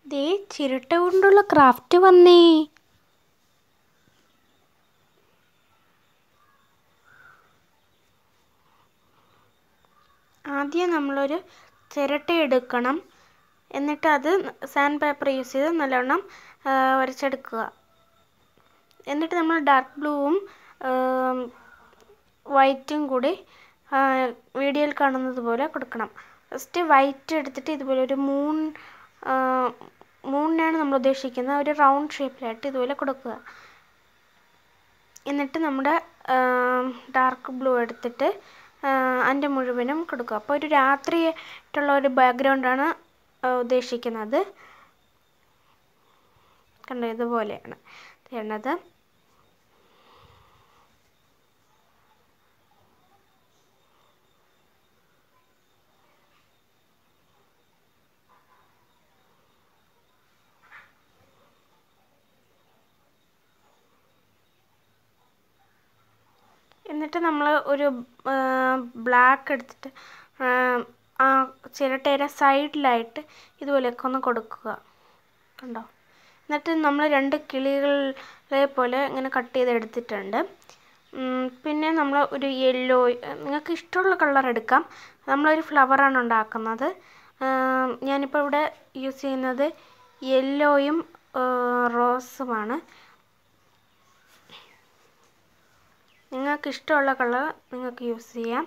ദേ ചിരട്ട കൊണ്ടുള്ള ക്രാഫ്റ്റ് വന്നേ ആദ്യം നമ്മളൊരു ചിരട്ട എടുക്കണം എന്നിട്ട് അത് സാൻഡ് പേപ്പർ യൂസ് ചെയ്ത് നല്ലവണ്ണം ആ, വരച്ചെടുക്കുക എന്നിട്ട് നമ്മൾ ഡാർക്ക് ബ്ലൂവും വൈറ്റും കൂടി ആ, വീഡിയോയിൽ കാണുന്നത് പോലെ കൊടുക്കണം ഫസ്റ്റ് വൈറ്റ് എടുത്തിട്ട് ഇതുപോലെ ഒരു മൂൺ ആ, മൂണിനാണ് നമ്മൾ ഉദ്ദേശിക്കുന്നത് ഒരു റൗണ്ട് ഷേപ്പിലായിട്ട് ഇതുപോലെ കൊടുക്കുക എന്നിട്ട് നമ്മുടെ ഡാർക്ക് ബ്ലൂ എടുത്തിട്ട് അതിൻ്റെ മുഴുവനും കൊടുക്കുക അപ്പോൾ ഒരു രാത്രിയായിട്ടുള്ള ഒരു ബാക്ക്ഗ്രൗണ്ടാണ് ഉദ്ദേശിക്കുന്നത് കണ്ടോ ഇതുപോലെയാണ് ചെയ്യണത് എന്നിട്ട് നമ്മൾ ഒരു ബ്ലാക്ക് എടുത്തിട്ട് ആ, ആ ചിരട്ടയുടെ സൈഡിലായിട്ട് ഇതുപോലെയൊക്കെ ഒന്ന് കൊടുക്കുക കണ്ടോ എന്നിട്ട് നമ്മൾ രണ്ട് കിളികളെ പോലെ ഇങ്ങനെ കട്ട് ചെയ്ത് എടുത്തിട്ടുണ്ട് ഉം, പിന്നെ നമ്മൾ ഒരു യെല്ലോ നിങ്ങൾക്ക് ഇഷ്ടമുള്ള കളർ എടുക്കാം നമ്മളൊരു ഫ്ലവറാണ് ഉണ്ടാക്കുന്നത് ആം, ഞാനിപ്പോൾ ഇവിടെ യൂസ് ചെയ്യുന്നത് യെല്ലോയും റോസുമാണ് നിങ്ങൾക്ക് ഇഷ്ടമുള്ള കളർ നിങ്ങൾക്ക് യൂസ് ചെയ്യാം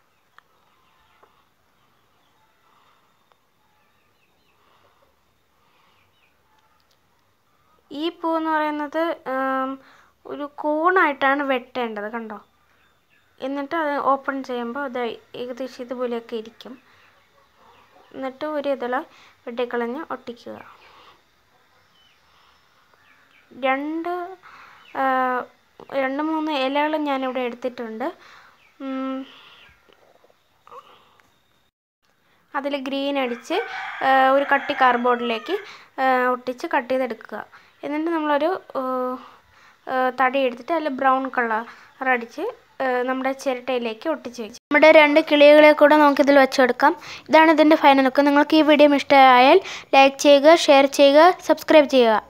ഈ പൂ എന്ന് പറയുന്നത് ആം, ഒരു കോണായിട്ടാണ് വെട്ടേണ്ടത് കണ്ടോ എന്നിട്ട് അത് ഓപ്പൺ ചെയ്യുമ്പോൾ അത് ഏകദേശം ഇതുപോലെയൊക്കെ ഇരിക്കും എന്നിട്ട് ഒരു ഇതള വെട്ടിക്കളഞ്ഞ് ഒട്ടിക്കുക രണ്ട് ആ, രണ്ട് മൂന്ന് ഇലകൾ ഞാനിവിടെ എടുത്തിട്ടുണ്ട് അതിൽ ഗ്രീൻ അടിച്ച് ആ, ഒരു കട്ടി കാർഡ്ബോർഡിലേക്ക് ഒട്ടിച്ച് കട്ട് ചെയ്തെടുക്കുക എന്നിട്ട് നമ്മളൊരു ആ, ആ, തടി എടുത്തിട്ട് അതിൽ ബ്രൗൺ കളർ അടിച്ച് ആ, നമ്മുടെ ചിരട്ടയിലേക്ക് ഒട്ടിച്ച് വെച്ചു നമ്മുടെ രണ്ട് കിളികളെ കൂടെ നമുക്കിതിൽ വെച്ചെടുക്കാം ഇതാണ് ഇതിൻ്റെ ഫൈനൽ ലുക്ക് നിങ്ങൾക്ക് ഈ വീഡിയോ ഇഷ്ടമായാൽ ലൈക്ക് ചെയ്യുക ഷെയർ ചെയ്യുക സബ്സ്ക്രൈബ് ചെയ്യുക